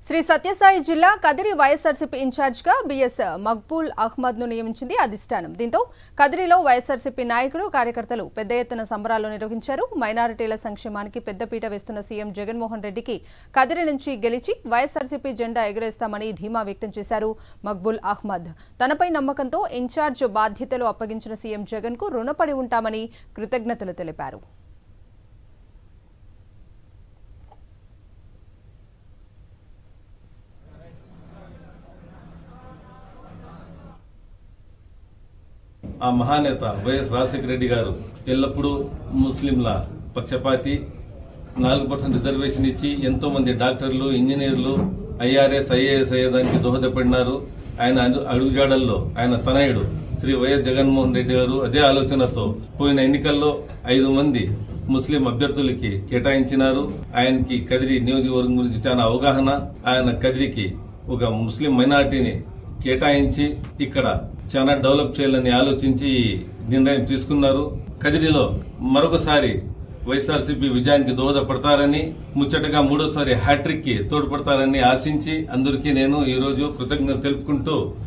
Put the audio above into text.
శ్రీ సత్యసాయి జిల్లా కదిరి వైఎస్ఆర్సీపీ ఇన్ఛార్జ్గా బిఎస్ మక్బూల్ అహ్మద్ ను నియమించింది అధిష్టానం దీంతో కదిరిలో వైఎస్ఆర్సీపీ నాయకులు కార్యకర్తలు పెద్ద ఎత్తున సంబరాలు నిర్వహించారు మైనారిటీల సంక్షేమానికి పెద్దపీట వేస్తున్న సీఎం జగన్మోహన్ రెడ్డికి కదిరి నుంచి గెలిచి వైఎస్ఆర్సీపీ జెండా ఎగురేస్తామని ధీమా వ్యక్తం చేశారు మక్బూల్ అహ్మద్ తనపై నమ్మకంతో ఇన్ఛార్జ్ బాధ్యతలు అప్పగించిన సీఎం జగన్ కు రుణపడి ఉంటామని కృతజ్ఞతలు తెలిపారు ఆ మహానేత వైఎస్ రాజశేఖర రెడ్డి గారు ఎల్లప్పుడూ ముస్లింల పక్షపాతి నాలుగు పర్సెంట్ రిజర్వేషన్ ఇచ్చి ఎంతో మంది డాక్టర్లు ఇంజనీర్లు ఐఆర్ఎస్ ఐఏఎస్ అయ్యేదానికి దోహదపడినారు ఆయన అడు- అడుగుజాడల్లో ఆయన తనయుడు శ్రీ వైఎస్ జగన్మోహన్ రెడ్డి గారు అదే ఆలోచనతో పోయిన ఎన్నికల్లో ఐదు మంది ముస్లిం అభ్యర్థులకి కేటాయించినారు ఆయనకి కదిరి నియోజకవర్గం గురించి చాలా అవగాహన ఆయన కదిరికి ఒక ముస్లిం మైనార్టీని కేటాయించి ఇక్కడ చాలా డెవలప్ చేయాలని ఆలోచించి ఈ నిర్ణయం తీసుకున్నారు కదిరిలో మరొకసారి వైఎస్ఆర్సీపీ విజయానికి దోహదపడతారని ముచ్చటగా మూడోసారి హ్యాట్రిక్ కి తోడ్పడతారని ఆశించి అందరికీ నేను ఈ రోజు కృతజ్ఞత తెలుపుకుంటూ